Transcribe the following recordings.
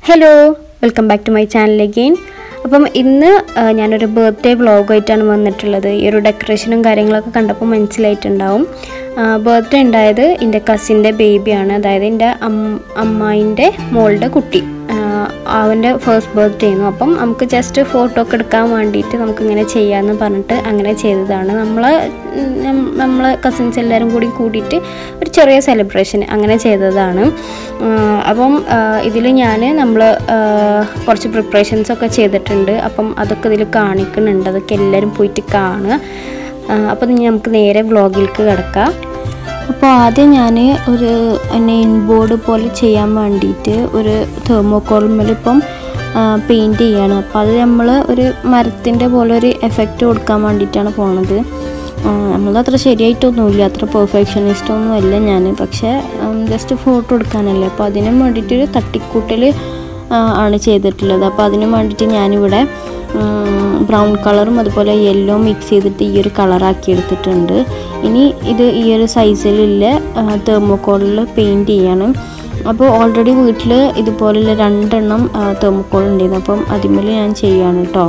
Hello welcome back to my channel again അപ്പം ഇന്ന് ആ, ഞാനൊരു ബർത്ത്ഡേ വ്ളോഗായിട്ടാണ് വന്നിട്ടുള്ളത് ഈ ഒരു ഡെക്കറേഷനും കാര്യങ്ങളൊക്കെ കണ്ടപ്പോൾ മനസ്സിലായിട്ടുണ്ടാവും ബർത്ത്ഡേ ഉണ്ടായത് എൻ്റെ കസിൻ്റെ ബേബിയാണ് അതായത് എൻ്റെ അമ്മായിൻ്റെ മോളുടെ കുട്ടി ആ, അവൻ്റെ ഫസ്റ്റ് ബർത്ത്ഡേ ആയിരുന്നു അപ്പം നമുക്ക് ജസ്റ്റ് ഫോട്ടോ ഒക്കെ എടുക്കാൻ വേണ്ടിയിട്ട് നമുക്കിങ്ങനെ ചെയ്യാമെന്ന് പറഞ്ഞിട്ട് അങ്ങനെ ചെയ്തതാണ് നമ്മൾ നമ്മൾ കസിൻസ് എല്ലാവരും കൂടി കൂടിയിട്ട് ഒരു ചെറിയ സെലിബ്രേഷൻ അങ്ങനെ ചെയ്തതാണ് ആ, അപ്പം ഇതിൽ ഞാൻ നമ്മൾ കുറച്ച് പ്രിപ്പറേഷൻസ് ഒക്കെ ചെയ്തിട്ടുണ്ട് അപ്പം അതൊക്കെ ഇതിൽ കാണിക്കുന്നുണ്ട് അതൊക്കെ എല്ലാവരും പോയിട്ട് കാണുക ആ, അപ്പം ഇനി നമുക്ക് നേരെ വ്ളോഗിലേക്ക് കിടക്കാം അപ്പോൾ ആദ്യം ഞാൻ ഒരു നെയിൻ ബോർഡ് പോലെ ചെയ്യാൻ വേണ്ടിയിട്ട് ഒരു തെർമോക്കോളിന്മേൽ ഇപ്പം പെയിൻറ് ചെയ്യാണ് അപ്പോൾ അത് നമ്മൾ ഒരു മരത്തിൻ്റെ പോലെ ഒരു എഫക്റ്റ് കൊടുക്കാൻ വേണ്ടിയിട്ടാണ് പോണത് നമ്മളത് അത്ര ശരിയായിട്ടൊന്നുമില്ല അത്ര പെർഫെക്ഷനിസ്റ്റ് ഒന്നും അല്ല ഞാൻ പക്ഷേ ജസ്റ്റ് ഫോട്ടോ എടുക്കാനല്ലേ അപ്പോൾ അതിനും വേണ്ടിയിട്ടൊരു തട്ടിക്കൂട്ടൽ ആണ് ചെയ്തിട്ടുള്ളത് അപ്പോൾ അതിന് വേണ്ടിയിട്ട് ഞാനിവിടെ ബ്രൗൺ കളറും അതുപോലെ യെല്ലോ മിക്സ് ചെയ്തിട്ട് ഈ ഒരു കളറാക്കി എടുത്തിട്ടുണ്ട് ഇനി ഇത് ഈ ഒരു സൈസിലുള്ള തെർമോക്കോളിൽ പെയിൻറ് ചെയ്യണം അപ്പോൾ ഓൾറെഡി വീട്ടിൽ ഇതുപോലുള്ള രണ്ടെണ്ണം തെർമോക്കോൾ ഉണ്ടായിരുന്നു അപ്പം അതിന്മേൽ ഞാൻ ചെയ്യാണ് കേട്ടോ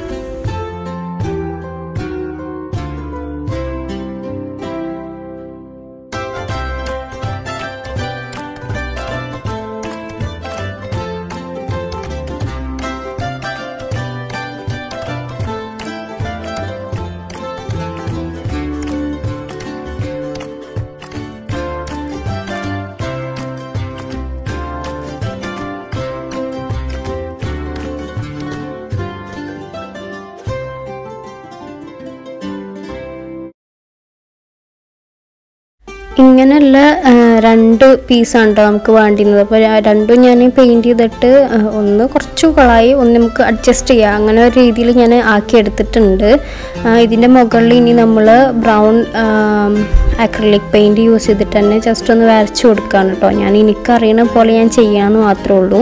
ഇങ്ങനെയുള്ള ആ, രണ്ട് പീസാണ് കേട്ടോ നമുക്ക് വേണ്ടിയിരുന്നത് അപ്പോൾ രണ്ടും ഞാൻ പെയിൻറ് ചെയ്തിട്ട് ആ, ഒന്ന് കുറച്ച് കളായി ഒന്ന് നമുക്ക് അഡ്ജസ്റ്റ് ചെയ്യാം അങ്ങനെ ഒരു രീതിയിൽ ഞാൻ ആക്കി എടുത്തിട്ടുണ്ട് ആ, ഇതിൻ്റെ മുകളിൽ ഇനി നമ്മൾ ബ്രൗൺ അക്രലിക് പെയിൻറ് യൂസ് ചെയ്തിട്ട് തന്നെ ജസ്റ്റ് ഒന്ന് വരച്ച് കൊടുക്കുകയാണ് കേട്ടോ ഞാൻ എനിക്കറിയണ പോലെ ഞാൻ ചെയ്യാമെന്ന് മാത്രമേ ഉള്ളൂ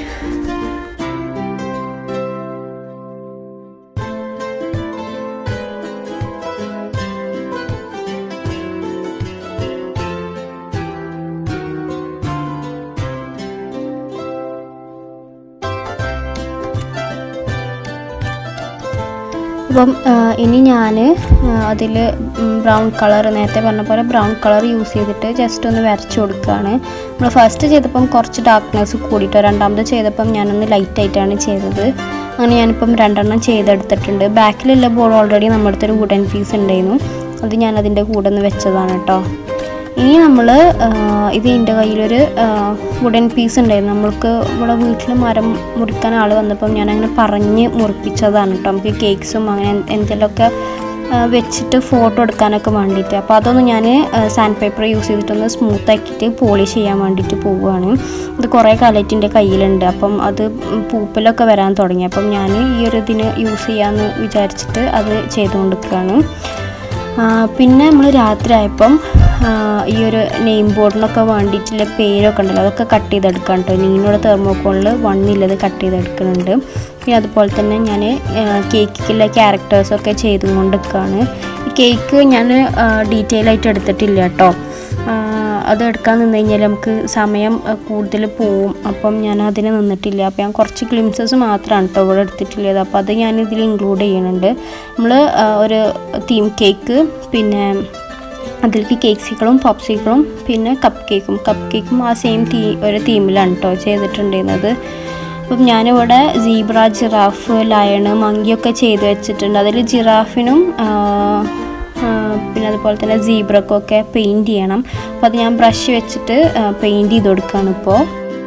അപ്പം ആ, ഇനി ഞാൻ അതിൽ ബ്രൗൺ കളർ നേരത്തെ പറഞ്ഞ പോലെ ബ്രൗൺ കളർ യൂസ് ചെയ്തിട്ട് ജസ്റ്റ് ഒന്ന് വരച്ച് കൊടുക്കുകയാണ് നമ്മൾ ഫസ്റ്റ് ചെയ്തപ്പം കുറച്ച് ഡാർക്ക്നെസ് കൂടിയിട്ടോ രണ്ടാമത് ചെയ്തപ്പം ഞാനൊന്ന് ലൈറ്റ് ആയിട്ടാണ് ചെയ്തത് അങ്ങനെ ഞാനിപ്പം രണ്ടെണ്ണം ചെയ്തെടുത്തിട്ടുണ്ട് ബാക്കിലുള്ള ബോൾ ഓൾറെഡി നമ്മുടെ അടുത്തൊരു വുഡൻ പീസ് ഉണ്ടായിരുന്നു അത് ഞാൻ അതിൻ്റെ കൂടെ ഒന്ന് വെച്ചതാണ് കേട്ടോ ഇനി നമ്മൾ ഇത് എൻ്റെ കയ്യിലൊരു വുഡൻ പീസ് ഉണ്ടായിരുന്നു നമ്മൾക്ക് ഇവിടെ വീട്ടിൽ മരം മുറിക്കാൻ ആൾ വന്നപ്പം ഞാനങ്ങനെ പറഞ്ഞ് മുറിപ്പിച്ചതാണ് കേട്ടോ നമുക്ക് കേക്ക്സും അങ്ങനെ എന്തെങ്കിലുമൊക്കെ ആ, വെച്ചിട്ട് ഫോട്ടോ എടുക്കാനൊക്കെ വേണ്ടിയിട്ട് അപ്പോൾ അതൊന്ന് ഞാൻ സാൻഡ് പേപ്പർ യൂസ് ചെയ്തിട്ടൊന്ന് സ്മൂത്ത് ആക്കിയിട്ട് പോളിഷ് ചെയ്യാൻ വേണ്ടിയിട്ട് പോവുകയാണ് ഇത് കുറേ കാലമായിട്ട് എൻ്റെ കയ്യിലുണ്ട് അപ്പം അത് പൂപ്പലൊക്കെ വരാൻ തുടങ്ങി അപ്പം ഞാൻ ഈ ഒരു ഇതിന് യൂസ് ചെയ്യാമെന്ന് വിചാരിച്ചിട്ട് അത് ചെയ്തുകൊണ്ടിരിക്കുകയാണ് ആ, പിന്നെ നമ്മൾ രാത്രി ആയപ്പം ആ, ഈ ഒരു നെയിം ബോർഡിനൊക്കെ വേണ്ടിയിട്ടുള്ള പേരൊക്കെ ഉണ്ടല്ലോ അതൊക്കെ കട്ട് ചെയ്തെടുക്കാം കേട്ടോ നീനോടെ തെർമോക്കോളിൽ വണ്ണില്ലത് കട്ട് ചെയ്തെടുക്കുന്നുണ്ട് പിന്നെ അതുപോലെ തന്നെ ഞാൻ കേക്കിലുള്ള ക്യാരക്ടേഴ്സൊക്കെ ചെയ്തുകൊണ്ടിരിക്കുകയാണ് ഈ കേക്ക് ഞാൻ ഡീറ്റെയിൽ ആയിട്ട് എടുത്തിട്ടില്ല കേട്ടോ ആ, അത് എടുക്കാൻ നിന്ന് കഴിഞ്ഞാൽ നമുക്ക് സമയം കൂടുതൽ പോവും അപ്പം ഞാൻ അതിന് നിന്നിട്ടില്ല അപ്പോൾ ഞാൻ കുറച്ച് ഗ്ലിംസസ് മാത്രമാണ് കേട്ടോ ഇവിടെ എടുത്തിട്ടുള്ളത് അപ്പോൾ അത് ഞാൻ ഇതിൽ ഇൻക്ലൂഡ് ചെയ്യുന്നുണ്ട് നമ്മൾ ഒരു തീം കേക്ക് പിന്നെ അതിലേക്ക് കേക്ക്സിക്കളും പോപ്സിക്കളും പിന്നെ കപ്പ് കേക്കും കപ്പ് കേക്കും ആ സെയിം തീ ഒരു തീമിലാണ് കേട്ടോ ചെയ്തിട്ടുണ്ടായിരുന്നത് അപ്പം ഞാനിവിടെ സീബ്ര ജിറാഫ് ലയണ് മങ്കിയൊക്കെ ചെയ്ത് വെച്ചിട്ടുണ്ട് അതിൽ ജിറാഫിനും ആ, ആ, പിന്നെ അതുപോലെ തന്നെ സീബ്രക്കൊക്കെ പെയിൻറ് ചെയ്യണം അപ്പോൾ അത് ഞാൻ ബ്രഷ് വെച്ചിട്ട് പെയിൻറ് ചെയ്ത് കൊടുക്കുകയാണ് ഇപ്പോൾ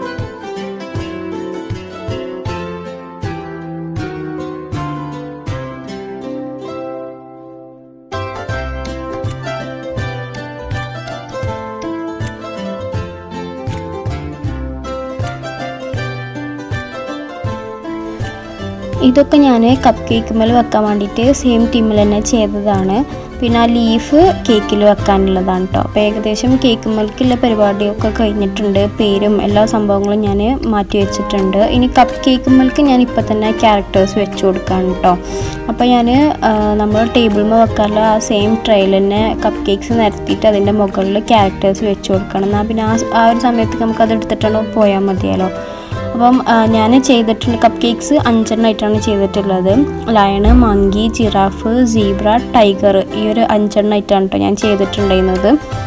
ഇതൊക്കെ ഞാൻ കപ്പ് കേക്ക് മേൽ വെക്കാൻ വേണ്ടിയിട്ട് സെയിം ടീമിൽ തന്നെ ചെയ്തതാണ് പിന്നെ ആ ലീഫ് കേക്കിൽ വെക്കാനുള്ളതാണ് കേട്ടോ അപ്പോൾ ഏകദേശം കേക്ക് മേൽക്കുള്ള പരിപാടിയൊക്കെ കഴിഞ്ഞിട്ടുണ്ട് പേരും എല്ലാ സംഭവങ്ങളും ഞാൻ മാറ്റി വെച്ചിട്ടുണ്ട് ഇനി കപ്പ് കേക്ക് മേൽക്ക് ഞാൻ ഇപ്പോൾ തന്നെ ക്യാരക്ടേഴ്സ് വെച്ച് കൊടുക്കുകയാണ് കേട്ടോ അപ്പോൾ ഞാൻ നമ്മൾ ടേബിളിൽ വെക്കാനുള്ള ആ സെയിം ട്രെയിൽ തന്നെ കപ്പ് കേക്ക്സ് നിരത്തിയിട്ട് അതിൻ്റെ മുകളിൽ ക്യാരക്ടേഴ്സ് വെച്ച് കൊടുക്കണം എന്നാൽ പിന്നെ ആ ആ ഒരു സമയത്ത് നമുക്ക് അത് എടുത്തിട്ടാണ് പോയാൽ മതിയല്ലോ അപ്പം ഞാൻ ചെയ്തിട്ടുണ്ട് കപ്പ് കേക്ക്സ് അഞ്ചെണ്ണമായിട്ടാണ് ചെയ്തിട്ടുള്ളത് lion monkey giraffe zebra tiger ഈ ഒരു അഞ്ചെണ്ണമായിട്ടാണ് കേട്ടോ ഞാൻ ചെയ്തിട്ടുണ്ടായിരുന്നത്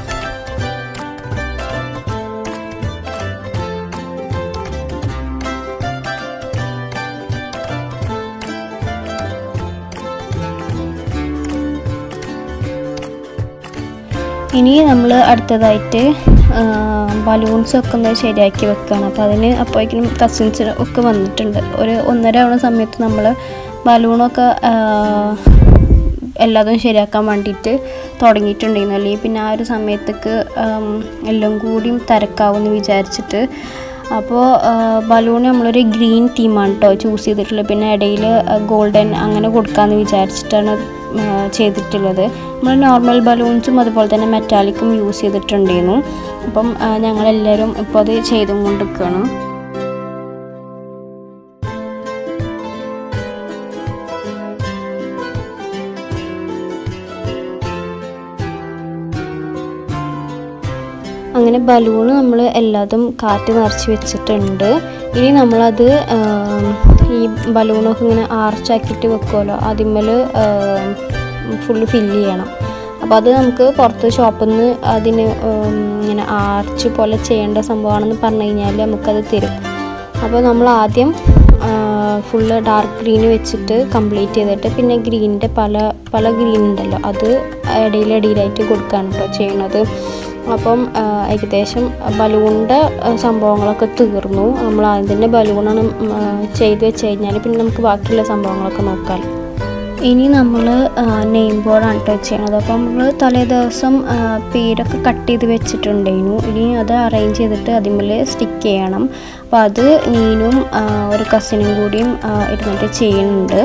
ഇനി നമ്മൾ അടുത്തതായിട്ട് ബലൂൺസ് ഒക്കെ ഒന്ന് ശരിയാക്കി വെക്കുകയാണ് അപ്പോൾ അതിന് അപ്പോഴേക്കും കസിൻസ് ഒക്കെ വന്നിട്ടുണ്ട് ഒരു ഒന്നര ആവുന്ന സമയത്ത് നമ്മൾ ബലൂണൊക്കെ എല്ലാതും ശരിയാക്കാൻ വേണ്ടിയിട്ട് തുടങ്ങിയിട്ടുണ്ടായിരുന്നു അല്ലെങ്കിൽ പിന്നെ ആ ഒരു സമയത്തേക്ക് എല്ലാം കൂടിയും തിരക്കാവുമെന്ന് വിചാരിച്ചിട്ട് അപ്പോൾ ബലൂൺ നമ്മളൊരു ഗ്രീൻ തീമാണ് കേട്ടോ ചൂസ് ചെയ്തിട്ടുള്ളത് പിന്നെ ഇടയിൽ ഗോൾഡൻ അങ്ങനെ കൊടുക്കാമെന്ന് വിചാരിച്ചിട്ടാണ് ചെയ്തിട്ടുള്ളത് നമ്മൾ നോർമൽ ബലൂൺസും അതുപോലെ തന്നെ മെറ്റാലിക്കും യൂസ് ചെയ്തിട്ടുണ്ടായിരുന്നു അപ്പം ഞങ്ങളെല്ലാവരും ഇപ്പോൾ അത് ചെയ്തും കൊണ്ടിരിക്കുകയാണ് അങ്ങനെ ബലൂണ് നമ്മൾ എല്ലാതും കാറ്റ് നിറച്ച് വെച്ചിട്ടുണ്ട് ഇനി നമ്മളത് ഈ ബലൂണൊക്കെ ഇങ്ങനെ ആർച്ചാക്കിയിട്ട് വെക്കുമല്ലോ അതിന്മേൽ ഫുള്ള് ഫില്ല് ചെയ്യണം അപ്പോൾ അത് നമുക്ക് പുറത്ത് ഷോപ്പിൽ നിന്ന് അതിന് ഇങ്ങനെ ആർച്ച് പോലെ ചെയ്യേണ്ട സംഭവമാണെന്ന് പറഞ്ഞു കഴിഞ്ഞാൽ നമുക്കത് തരും അപ്പോൾ നമ്മൾ ആദ്യം ഫുള്ള് ഡാർക്ക് ഗ്രീൻ വെച്ചിട്ട് കംപ്ലീറ്റ് ചെയ്തിട്ട് പിന്നെ ഗ്രീനിൻ്റെ പല പല ഗ്രീൻ ഉണ്ടല്ലോ അത് ഇടയിലിടയിലായിട്ട് കൊടുക്കുകയാണ് കേട്ടോ ചെയ്യണത് അപ്പം ഏകദേശം ബലൂണിൻ്റെ സംഭവങ്ങളൊക്കെ തീർന്നു നമ്മൾ ആദ്യം തന്നെ ബലൂണാണ് ചെയ്ത് വെച്ച് കഴിഞ്ഞാൽ പിന്നെ നമുക്ക് ബാക്കിയുള്ള സംഭവങ്ങളൊക്കെ നോക്കാം ഇനി നമ്മൾ നെയിം ബോർഡാണ് കേട്ടോ ചെയ്യണത് അപ്പം നമ്മൾ തലേ ദിവസം പേരൊക്കെ കട്ട് ചെയ്ത് വെച്ചിട്ടുണ്ടായിരുന്നു ഇനി അത് അറേഞ്ച് ചെയ്തിട്ട് അതിന്മേൽ സ്റ്റിക്ക് ചെയ്യണം അപ്പോൾ അത് നീനും ഒരു കസിനും കൂടിയും ഇരുന്നിട്ട് ചെയ്യുന്നുണ്ട്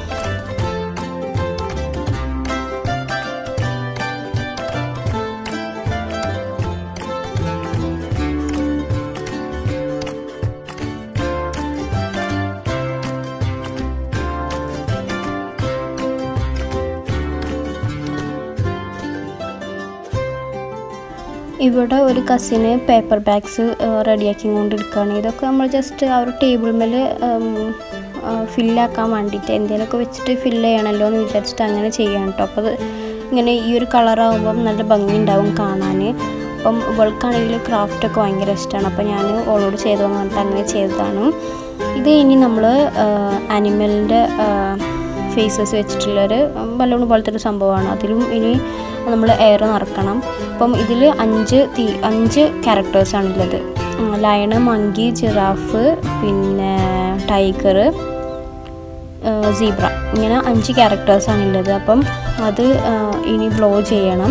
ഇവിടെ ഒരു കസിന് പേപ്പർ ബാഗ്സ് റെഡിയാക്കി കൊണ്ടിരിക്കുകയാണ് ഇതൊക്കെ നമ്മൾ ജസ്റ്റ് ആ ഒരു ടേബിൾ മേൽ ഫില്ലാക്കാൻ വേണ്ടിയിട്ട് എന്തെങ്കിലുമൊക്കെ വെച്ചിട്ട് ഫില്ല് ചെയ്യണമല്ലോ എന്ന് വിചാരിച്ചിട്ട് അങ്ങനെ ചെയ്യാം കേട്ടോ അപ്പോൾ അത് ഇങ്ങനെ ഈ ഒരു കളറാകുമ്പം നല്ല ഭംഗി ഉണ്ടാവും കാണാൻ അപ്പം ഇവൾക്കാണെങ്കിൽ ക്രാഫ്റ്റൊക്കെ ഭയങ്കര ഇഷ്ടമാണ് അപ്പോൾ ഞാൻ ഓളോട് ചെയ്തതെന്ന് പറഞ്ഞിട്ട് അങ്ങനെ ചെയ്തതാണ് ഇത് ഇനി നമ്മൾ ആനിമലിൻ്റെ ഫേസസ് വെച്ചിട്ടുള്ളൊരു ബലൂൺ പോലത്തെ ഒരു സംഭവമാണ് അതിലും ഇനി നമ്മൾ എയർ നിറക്കണം അപ്പം ഇതിൽ അഞ്ച് തീ അഞ്ച് ക്യാരക്ടേഴ്സാണുള്ളത് ലയണ് മങ്കി ജിറാഫ് പിന്നെ ടൈഗർ സീബ്ര ഇങ്ങനെ അഞ്ച് ക്യാരക്ടേഴ്സാണുള്ളത് അപ്പം അത് ഇനി ബ്ലോ ചെയ്യണം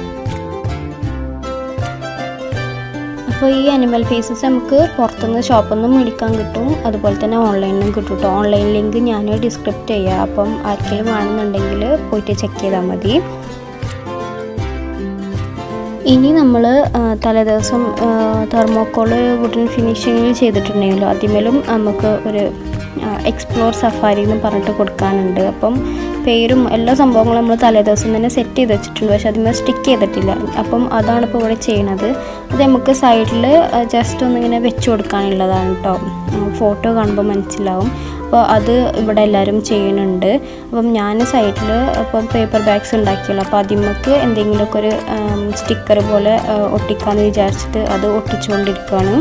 അപ്പോൾ ഈ അനിമൽ ഫേസസ് നമുക്ക് പുറത്തുനിന്ന് ഷോപ്പിൽ നിന്ന് മേടിക്കാൻ കിട്ടും അതുപോലെ തന്നെ ഓൺലൈനിലും കിട്ടും കേട്ടോ ഓൺലൈൻ ലിങ്ക് ഞാൻ ഡിസ്ക്രിപ്റ്റ് ചെയ്യാം അപ്പം ആർക്കെങ്കിലും വേണമെന്നുണ്ടെങ്കിൽ പോയിട്ട് ചെക്ക് ചെയ്താൽ മതി ഇനി നമ്മൾ തലേദിവസം തെർമോക്കോള് വുഡൻ ഫിനിഷിങ്ങിൽ ചെയ്തിട്ടുണ്ടെങ്കിലോ അതിമേലും നമുക്ക് ഒരു എക്സ്പ്ലോർ സഫാരി എന്ന് പറഞ്ഞിട്ട് കൊടുക്കാനുണ്ട് അപ്പം പേരും എല്ലാ സംഭവങ്ങളും നമ്മൾ തലേദിവസം തന്നെ സെറ്റ് ചെയ്ത് വെച്ചിട്ടുണ്ട് പക്ഷെ അതിന്മേൽ സ്റ്റിക്ക് ചെയ്തിട്ടില്ല അപ്പം അതാണ് ഇപ്പോൾ ഇവിടെ ചെയ്യണത് അത് നമുക്ക് സൈഡിൽ ജസ്റ്റ് ഒന്നിങ്ങനെ വെച്ച് കൊടുക്കാനുള്ളതാണ് കേട്ടോ ഫോട്ടോ കാണുമ്പോൾ മനസ്സിലാവും അപ്പോൾ അത് ഇവിടെ എല്ലാവരും ചെയ്യുന്നുണ്ട് അപ്പം ഞാൻ സൈഡിൽ ഇപ്പം പേപ്പർ ബാഗ്സ് ഉണ്ടാക്കിയല്ലോ അപ്പോൾ അതിമ്മക്ക് എന്തെങ്കിലുമൊക്കെ ഒരു സ്റ്റിക്കർ പോലെ ഒട്ടിക്കാമെന്ന് വിചാരിച്ചിട്ട് അത് ഒട്ടിച്ചുകൊണ്ടിരിക്കുകയാണ്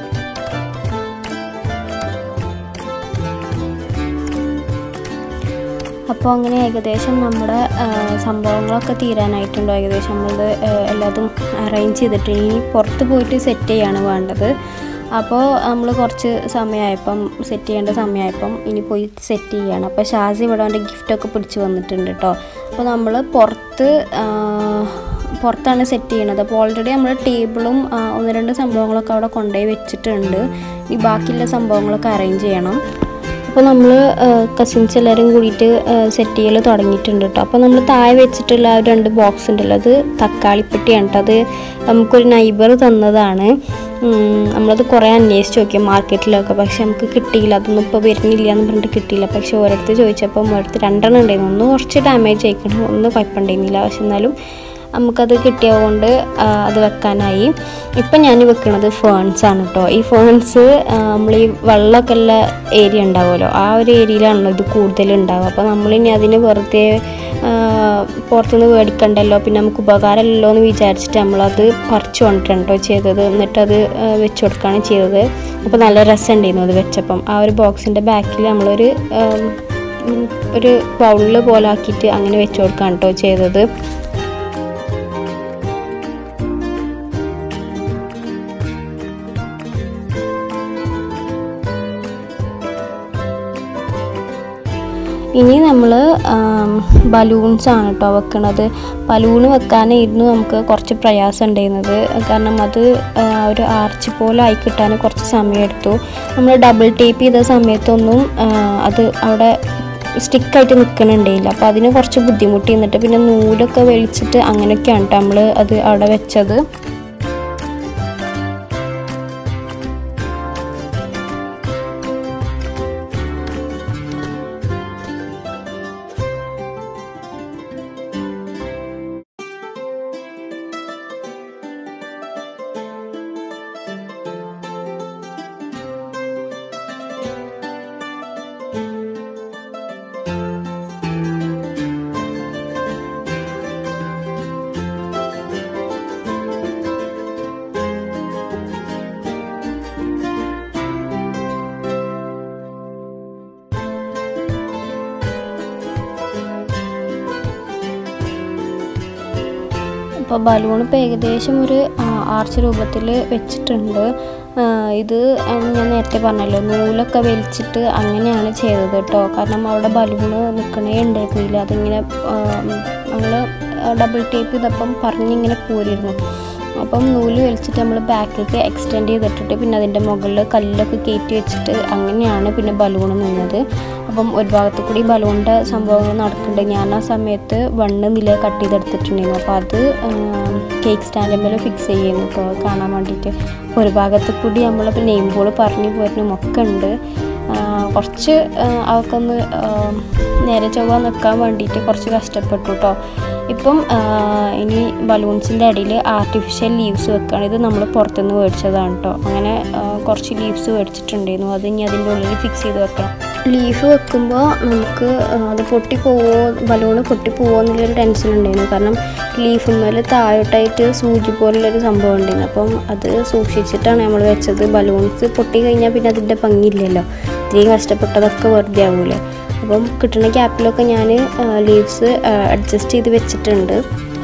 അപ്പോൾ അങ്ങനെ ഏകദേശം നമ്മുടെ സംഭവങ്ങളൊക്കെ തീരാനായിട്ടുണ്ടോ ഏകദേശം നമ്മൾ എല്ലാതും അറേഞ്ച് ചെയ്തിട്ട് ഇനി പുറത്ത് പോയിട്ട് സെറ്റ് ചെയ്യാണ് വേണ്ടത് അപ്പോൾ നമ്മൾ കുറച്ച് സമയമായപ്പം സെറ്റ് ചെയ്യേണ്ട സമയമായപ്പം ഇനി പോയി സെറ്റ് ചെയ്യണം അപ്പോൾ ഷാസി ഇവിടെ അവൻ്റെ ഗിഫ്റ്റൊക്കെ പിടിച്ച് വന്നിട്ടുണ്ട് കേട്ടോ അപ്പോൾ നമ്മൾ പുറത്ത് പുറത്താണ് സെറ്റ് ചെയ്യണത് അപ്പോൾ ഓൾറെഡി നമ്മൾ ടേബിളും ഒന്ന് രണ്ട് സംഭവങ്ങളൊക്കെ അവിടെ കൊണ്ടുപോയി വെച്ചിട്ടുണ്ട് ഈ ബാക്കിയുള്ള സംഭവങ്ങളൊക്കെ അറേഞ്ച് ചെയ്യണം അപ്പോൾ നമ്മൾ കസിൻസ് എല്ലാവരും കൂടിയിട്ട് സെറ്റ് ചെയ്യൽ തുടങ്ങിയിട്ടുണ്ട് കേട്ടോ അപ്പോൾ നമ്മൾ താഴെ വെച്ചിട്ടുള്ള ആ രണ്ട് ബോക്സ് ഉണ്ടല്ലോ അത് തക്കാളിപ്പെട്ടിയാണ് കേട്ടോ അത് നമുക്കൊരു നൈബർ തന്നതാണ് നമ്മളത് കുറേ അന്വേഷിച്ച് നോക്കി മാർക്കറ്റിലൊക്കെ പക്ഷെ നമുക്ക് കിട്ടിയില്ല അതൊന്നും ഇപ്പോൾ വരുന്നില്ല എന്ന് പറഞ്ഞിട്ട് കിട്ടിയില്ല പക്ഷെ ഓരോരുത്തർ ചോദിച്ചപ്പോൾ ഓരോരുത്തർ രണ്ടെണ്ണം ഉണ്ടായിരുന്നു ഒന്ന് കുറച്ച് ഡാമേജ് ആയിക്കണം ഒന്ന് കുഴപ്പമുണ്ടായിരുന്നില്ല പക്ഷെ എന്നാലും നമുക്കത് കിട്ടിയതുകൊണ്ട് ആ, അത് വെക്കാനായി ഇപ്പം ഞാൻ വെക്കുന്നത് ഫേൺസ് ആണ് കേട്ടോ ഈ ഫേൺസ് നമ്മൾ ഈ വെള്ളമൊക്കെ ഉള്ള ഏരിയ ഉണ്ടാവുമല്ലോ ആ ഒരു ഏരിയയിലാണല്ലോ ഇത് കൂടുതൽ ഉണ്ടാവുക അപ്പോൾ നമ്മളിനി അതിന് വെറുതെ ആ, പുറത്തുനിന്ന് മേടിക്കണ്ടല്ലോ പിന്നെ നമുക്ക് ഉപകാരമല്ലല്ലോ എന്ന് വിചാരിച്ചിട്ട് നമ്മളത് പറിച്ചു കൊണ്ടിട്ടാണ് കേട്ടോ ചെയ്തത് എന്നിട്ടത് ആ, വെച്ച് കൊടുക്കുകയാണ് ചെയ്തത് അപ്പോൾ നല്ല രസമുണ്ടായിരുന്നു അത് വെച്ചപ്പം ആ ഒരു ബോക്സിൻ്റെ ബാക്കിൽ നമ്മളൊരു ആം, ഉം, ഒരു ബൗളിൽ പോലെ ആക്കിയിട്ട് അങ്ങനെ വെച്ച് കൊടുക്കുകയാണ് കേട്ടോ ചെയ്തത് ഇനി നമ്മൾ ബലൂൺസ് ആണ് കേട്ടോ വെക്കണത് ബലൂൺ വെക്കാനായിരുന്നു നമുക്ക് കുറച്ച് പ്രയാസം ഉണ്ടായിരുന്നത് കാരണം അത് ആ, ഒരു ആർച്ച് പോലെ ആയി കിട്ടാൻ കുറച്ച് സമയമെടുത്തു നമ്മൾ ഡബിൾ ടേപ്പ് ചെയ്ത സമയത്തൊന്നും ആ, അത് അവിടെ സ്റ്റിക്കായിട്ട് നിൽക്കണുണ്ടായില്ല അപ്പോൾ അതിന് കുറച്ച് ബുദ്ധിമുട്ടി നിന്നിട്ട് പിന്നെ നൂലൊക്കെ വലിച്ചിട്ട് അങ്ങനെയൊക്കെയാണ് കേട്ടോ നമ്മൾ അത് അവിടെ വെച്ചത് അപ്പോൾ ബലൂൺ ഇപ്പോൾ ഏകദേശം ഒരു ആ, ആർച്ച് രൂപത്തിൽ വെച്ചിട്ടുണ്ട് ആ, ഇത് ആ, ഞാൻ നേരത്തെ പറഞ്ഞല്ലോ നൂലൊക്കെ വലിച്ചിട്ട് അങ്ങനെയാണ് ചെയ്തത് കേട്ടോ കാരണം അവിടെ ബലൂണ് നിൽക്കണേ ഉണ്ടായിരുന്നില്ല അതിങ്ങനെ നമ്മൾ ഡബിൾ ടേപ്പ് ചെയ്തപ്പം പറഞ്ഞിങ്ങനെ പോരിയിരുന്നു അപ്പം നൂല് വലിച്ചിട്ട് നമ്മൾ ബാക്കിലേക്ക് എക്സ്റ്റെൻഡ് ചെയ്തിട്ടിട്ട് പിന്നെ അതിൻ്റെ മുകളിൽ കല്ലൊക്കെ കയറ്റി വെച്ചിട്ട് അങ്ങനെയാണ് പിന്നെ ബലൂൺ നിന്നത് അപ്പം ഒരു ഭാഗത്ത് കൂടി ബലൂണിൻ്റെ സംഭവങ്ങൾ നടക്കുന്നുണ്ട് ഞാൻ ആ സമയത്ത് വണ്ണ് നില കട്ട് ചെയ്തെടുത്തിട്ടുണ്ടായിരുന്നു അപ്പോൾ അത് കേക്ക് സ്റ്റാൻഡിൽ മേലെ ഫിക്സ് ചെയ്യുന്നു കേട്ടോ കാണാൻ വേണ്ടിയിട്ട് ഒരു ഭാഗത്ത് കൂടി നമ്മളിപ്പോൾ നെയിം ബോൾ പറഞ്ഞു പോരുന്നതും ഒക്കെ ഉണ്ട് ആ, കുറച്ച് ആ, അതൊക്കെ ഒന്ന് ആ, നേരെ ചൊവ്വ നിൽക്കാൻ വേണ്ടിയിട്ട് കുറച്ച് കഷ്ടപ്പെട്ടു കേട്ടോ ഇപ്പം ആ, ഇനി ബലൂൺസിൻ്റെ അടിയിൽ ആർട്ടിഫിഷ്യൽ ലീവ്സ് വെക്കുകയാണ് ഇത് നമ്മൾ പുറത്തുനിന്ന് മേടിച്ചതാണ് കേട്ടോ അങ്ങനെ ആ, കുറച്ച് ലീവ്സ് മേടിച്ചിട്ടുണ്ടായിരുന്നു അത് ഇനി അതിൻ്റെ ഉള്ളിൽ ഫിക്സ് ചെയ്ത് വെക്കണം ലീഫ് വെക്കുമ്പോൾ നമുക്ക് ആ, അത് പൊട്ടിപ്പോവോ ബലൂണ് പൊട്ടിപ്പോവോ എന്നുള്ളൊരു ടെൻഷൻ ഉണ്ടായിരുന്നു കാരണം ലീഫ് മേലെ താഴോട്ടായിട്ട് സൂചി പോലുള്ളൊരു സംഭവം ഉണ്ടായിരുന്നു അപ്പം അത് സൂക്ഷിച്ചിട്ടാണ് നമ്മൾ വെച്ചത് ബലൂൺസ് പൊട്ടി കഴിഞ്ഞാൽ പിന്നെ അതിൻ്റെ ഭംഗിയില്ലല്ലോ ഇത്രയും കഷ്ടപ്പെട്ടതൊക്കെ വെറുതെ ആവൂലേ അപ്പം കിട്ടുന്ന ഗ്യാപ്പിലൊക്കെ ഞാൻ ലീവ്സ് അഡ്ജസ്റ്റ് ചെയ്ത് വെച്ചിട്ടുണ്ട്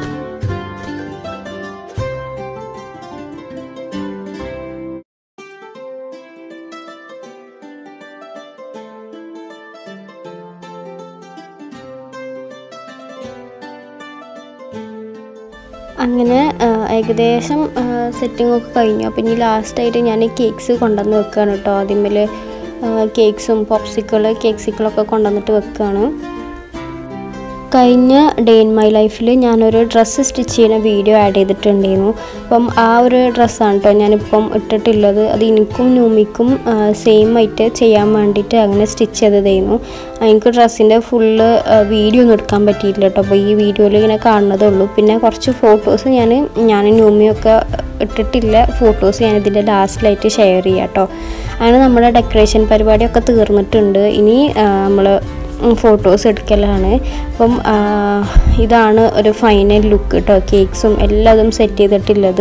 അങ്ങനെ ആ, ഏകദേശം സെറ്റിംഗ് ഒക്കെ കഴിഞ്ഞു അപ്പം ഇനി ലാസ്റ്റായിട്ട് ഞാൻ കേക്ക്സ് കൊണ്ടുവന്ന് വെക്കുകയാണ് കേട്ടോ ആദ്യമേൽ കേക്ക്സും പോപ്സിക്കിൾ കേക്സിക്കിളൊക്കെ കൊണ്ടുവന്നിട്ട് വെക്കുകയാണ് കഴിഞ്ഞ ഡേ ഇൻ മൈ ലൈഫിൽ ഞാനൊരു ഡ്രസ്സ് സ്റ്റിച്ച് ചെയ്യുന്ന വീഡിയോ ആഡ് ചെയ്തിട്ടുണ്ടായിരുന്നു അപ്പം ആ ഒരു ഡ്രസ്സാണ് കേട്ടോ ഞാനിപ്പം ഇട്ടിട്ടുള്ളത് അത് എനിക്കും നൂമിക്കും സെയിം ആയിട്ട് ചെയ്യാൻ വേണ്ടിയിട്ട് അങ്ങനെ സ്റ്റിച്ച് ചെയ്തതായിരുന്നു എനിക്ക് ഡ്രസ്സിൻ്റെ ഫുള്ള് വീഡിയോ ഒന്നും എടുക്കാൻ പറ്റിയില്ല കേട്ടോ അപ്പോൾ ഈ വീഡിയോയിൽ ഇങ്ങനെ കാണുന്നതേ ഉള്ളൂ പിന്നെ കുറച്ച് ഫോട്ടോസ് ഞാൻ ഞാനും നൂമിയൊക്കെ ഇട്ടിട്ടില്ല ഫോട്ടോസ് ഞാൻ ഇതിൻ്റെ ലാസ്റ്റിലായിട്ട് ഷെയർ ചെയ്യാം കേട്ടോ അങ്ങനെ നമ്മുടെ ഡെക്കറേഷൻ പരിപാടിയൊക്കെ തീർന്നിട്ടുണ്ട് ഇനി നമ്മൾ ഫോട്ടോസ് എടുക്കലാണ് അപ്പം ആ, ഇതാണ് ഒരു ഫൈനൽ ലുക്ക് കേട്ടോ കേക്ക്സും എല്ലാതും സെറ്റ് ചെയ്തിട്ടുള്ളത്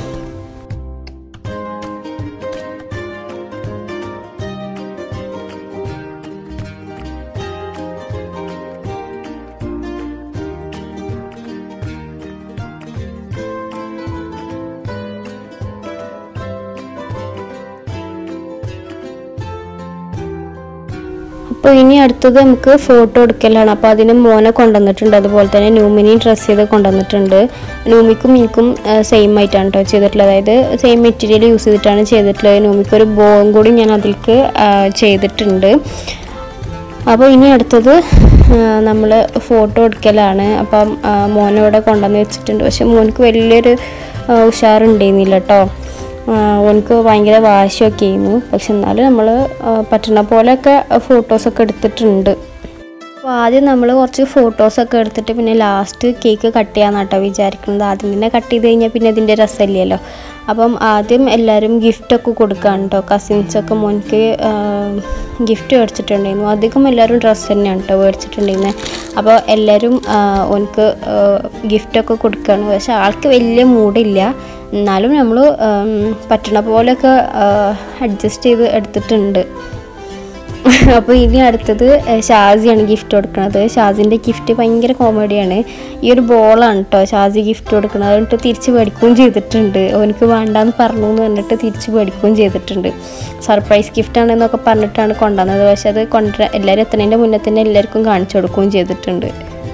അപ്പോൾ ഇനി അടുത്തത് നമുക്ക് ഫോട്ടോ എടുക്കലാണ് അപ്പോൾ അതിന് മോനെ കൊണ്ടുവന്നിട്ടുണ്ട് അതുപോലെ തന്നെ ന്യൂമിനെയും ഡ്രസ്സ് ചെയ്ത് കൊണ്ടുവന്നിട്ടുണ്ട് ന്യൂമിക്കും എനിക്കും സെയിം ആയിട്ടാണ് കേട്ടോ ചെയ്തിട്ടുള്ളത് അതായത് സെയിം മെറ്റീരിയൽ യൂസ് ചെയ്തിട്ടാണ് ചെയ്തിട്ടുള്ളത് ന്യൂമിക്ക് ഒരു ബോവും കൂടി ഞാൻ അതിലേക്ക് ചെയ്തിട്ടുണ്ട് അപ്പോൾ ഇനി അടുത്തത് നമ്മൾ ഫോട്ടോ എടുക്കലാണ് അപ്പം ആ, മോനെ ഇവിടെ കൊണ്ടുവന്ന് വെച്ചിട്ടുണ്ട് പക്ഷെ മോനക്ക് വലിയൊരു ആ, ഉഷാറുണ്ടായിരുന്നില്ല കേട്ടോ ഓനക്ക് ഭയങ്കര വാശിയൊക്കെ ആയിരുന്നു പക്ഷെ എന്നാലും നമ്മൾ പറ്റുന്ന പോലെയൊക്കെ ഫോട്ടോസൊക്കെ എടുത്തിട്ടുണ്ട് അപ്പോൾ ആദ്യം നമ്മൾ കുറച്ച് ഫോട്ടോസൊക്കെ എടുത്തിട്ട് പിന്നെ ലാസ്റ്റ് കേക്ക് കട്ട് ചെയ്യാന്ന് കേട്ടോ വിചാരിക്കുന്നത് ആദ്യം തന്നെ കട്ട് ചെയ്ത് കഴിഞ്ഞാൽ പിന്നെ ഇതിൻ്റെ രസമില്ലല്ലോ അപ്പം ആദ്യം എല്ലാവരും ഗിഫ്റ്റൊക്കെ കൊടുക്കുകയാണ് കേട്ടോ കസിൻസൊക്കെ മോനിക്ക് ഗിഫ്റ്റ് മേടിച്ചിട്ടുണ്ടായിരുന്നു അധികം എല്ലാവരും ഡ്രസ്സ് തന്നെയാണ് കേട്ടോ മേടിച്ചിട്ടുണ്ടായിരുന്നത് അപ്പോൾ എല്ലാവരും ഓനക്ക് ഗിഫ്റ്റൊക്കെ കൊടുക്കുകയാണ് പക്ഷെ ആൾക്ക് വലിയ മൂഡില്ല എന്നാലും നമ്മൾ പറ്റണ പോലെയൊക്കെ അഡ്ജസ്റ്റ് ചെയ്ത് എടുത്തിട്ടുണ്ട് അപ്പോൾ ഇനി അടുത്തത് ഷാസിയാണ് ഗിഫ്റ്റ് കൊടുക്കുന്നത് ഷാസിൻ്റെ ഗിഫ്റ്റ് ഭയങ്കര കോമഡിയാണ് ഈ ഒരു ബോളാണ് കേട്ടോ ഷാസി ഗിഫ്റ്റ് കൊടുക്കുന്നത് എന്നിട്ട് തിരിച്ച് മേടിക്കുകയും ചെയ്തിട്ടുണ്ട് അവനക്ക് വേണ്ടാന്ന് പറഞ്ഞു എന്ന് പറഞ്ഞിട്ട് തിരിച്ച് മേടിക്കുകയും ചെയ്തിട്ടുണ്ട് സർപ്രൈസ് ഗിഫ്റ്റ് ആണെന്നൊക്കെ പറഞ്ഞിട്ടാണ് കൊണ്ടുവന്നത് പക്ഷെ അത് കൊണ്ടുവരാൻ എല്ലാവരും എത്തുന്നതിൻ്റെ മുന്നേ തന്നെ എല്ലാവർക്കും കാണിച്ചു കൊടുക്കുകയും ചെയ്തിട്ടുണ്ട്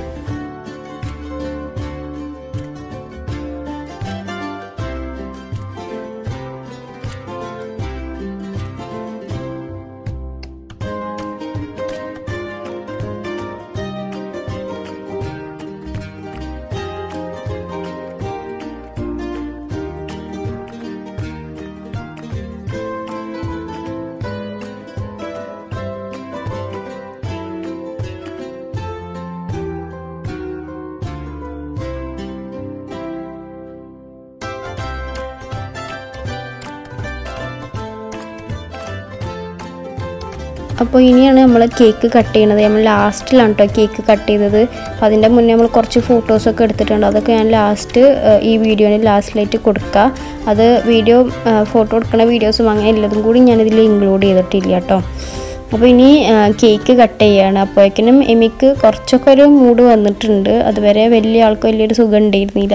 അപ്പോൾ ഇനിയാണ് നമ്മൾ കേക്ക് കട്ട് ചെയ്യണത് നമ്മൾ ലാസ്റ്റിലാണ് കേട്ടോ കേക്ക് കട്ട് ചെയ്തത് അപ്പോൾ അതിൻ്റെ മുന്നേ നമ്മൾ കുറച്ച് ഫോട്ടോസൊക്കെ എടുത്തിട്ടുണ്ട് അതൊക്കെ ഞാൻ ലാസ്റ്റ് ഈ വീഡിയോയിൽ ലാസ്റ്റിലായിട്ട് കൊടുക്കുക അത് വീഡിയോ ഫോട്ടോ എടുക്കുന്ന വീഡിയോസും അങ്ങനെ എല്ലാതും കൂടി ഞാനിതിൽ ഇൻക്ലൂഡ് ചെയ്തിട്ടില്ല കേട്ടോ അപ്പോൾ ഇനി കേക്ക് കട്ട് ചെയ്യാണ് അപ്പോഴേക്കിനും എമിക്ക് കുറച്ചൊക്കെ ഒരു മൂഡ് വന്നിട്ടുണ്ട് അതുവരെ വലിയ ആൾക്ക് വലിയൊരു സുഖം ഉണ്ടായിരുന്നില്ല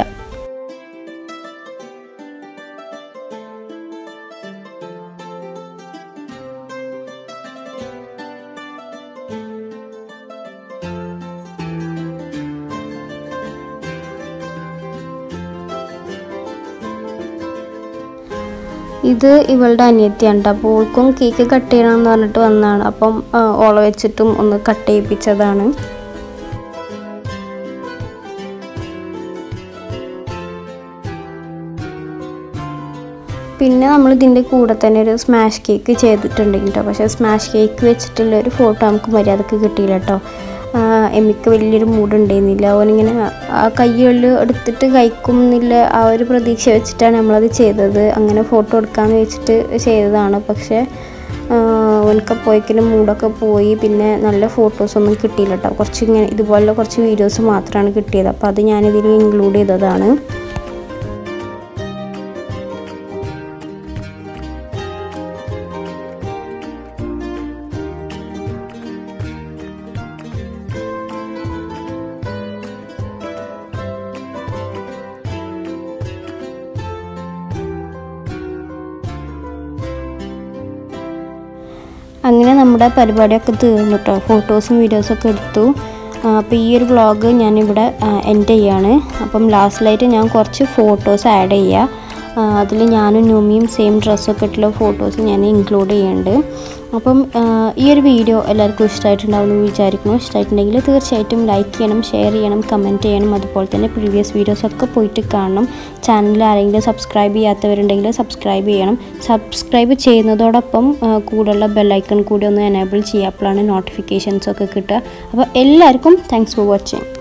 ഇത് ഇവളുടെ അനിയത്തിയാണ് ട്ടോ. അപ്പോൾ ഓൾക്കും കേക്ക് കട്ട് ചെയ്യണം എന്ന് പറഞ്ഞിട്ട് വന്നതാണ് അപ്പം ആ, ഓളെ വെച്ചിട്ടും ഒന്ന് കട്ട് ചെയ്യിപ്പിച്ചതാണ് പിന്നെ നമ്മൾ ഇതിൻ്റെ കൂടെ തന്നെ ഒരു സ്മാഷ് കേക്ക് ചെയ്തിട്ടുണ്ട് കേട്ടോ പക്ഷേ സ്മാഷ് കേക്ക് വെച്ചിട്ടുള്ള ഒരു ഫോട്ടോ നമുക്ക് മര്യാദക്ക് കിട്ടിയില്ല കേട്ടോ എമിക്ക് വലിയൊരു മൂഡ് ഉണ്ടായിരുന്നില്ല അവനിങ്ങനെ ആ കയ്യുള്ളിൽ എടുത്തിട്ട് കഴിക്കും എന്നില്ല ആ ഒരു പ്രതീക്ഷ വെച്ചിട്ടാണ് നമ്മളത് ചെയ്തത് അങ്ങനെ ഫോട്ടോ എടുക്കാമെന്ന് വെച്ചിട്ട് ചെയ്തതാണ് പക്ഷേ അവനക്കപ്പോഴേക്കിനും മൂടൊക്കെ പോയി പിന്നെ നല്ല ഫോട്ടോസൊന്നും കിട്ടിയില്ല കേട്ടോ കുറച്ച് ഇങ്ങനെ ഇതുപോലുള്ള കുറച്ച് വീഡിയോസ് മാത്രമാണ് കിട്ടിയത് അപ്പോൾ അത് ഞാനിതിൽ ഇൻക്ലൂഡ് ചെയ്തതാണ് അങ്ങനെ നമ്മുടെ പരിപാടിയൊക്കെ തീർന്നു കേട്ടോ ഫോട്ടോസും വീഡിയോസൊക്കെ എടുത്തു അപ്പോൾ ഈ ഒരു വ്ളോഗ് ഞാനിവിടെ എൻഡ് ചെയ്യാണ് അപ്പം ലാസ്റ്റിലായിട്ട് ഞാൻ കുറച്ച് ഫോട്ടോസ് ആഡ് ചെയ്യുക അതിൽ ഞാനും ന്യൂമിയും സെയിം ഡ്രസ്സൊക്കെ ഇട്ടുള്ള ഫോട്ടോസ് ഞാൻ ഇൻക്ലൂഡ് ചെയ്യുന്നുണ്ട് അപ്പം ആ, ഈ ഒരു വീഡിയോ എല്ലാവർക്കും ഇഷ്ടമായിട്ടുണ്ടാവും എന്ന് വിചാരിക്കുന്നു ഇഷ്ടമായിട്ടുണ്ടെങ്കിൽ തീർച്ചയായിട്ടും ലൈക്ക് ചെയ്യണം ഷെയർ ചെയ്യണം കമൻറ്റ് ചെയ്യണം അതുപോലെ തന്നെ പ്രീവിയസ് വീഡിയോസൊക്കെ പോയിട്ട് കാണണം ചാനൽ ആരെങ്കിലും സബ്സ്ക്രൈബ് ചെയ്യാത്തവരുണ്ടെങ്കിൽ സബ്സ്ക്രൈബ് ചെയ്യണം സബ്സ്ക്രൈബ് ചെയ്യുന്നതോടൊപ്പം ആ, കൂടെയുള്ള ബെല്ലൈക്കൺ കൂടി ഒന്ന് എനേബിൾ ചെയ്യുക അപ്പോഴാണ് നോട്ടിഫിക്കേഷൻസ് ഒക്കെ കിട്ടുക അപ്പോൾ എല്ലാവർക്കും താങ്ക്സ് ഫോർ വാച്ചിങ്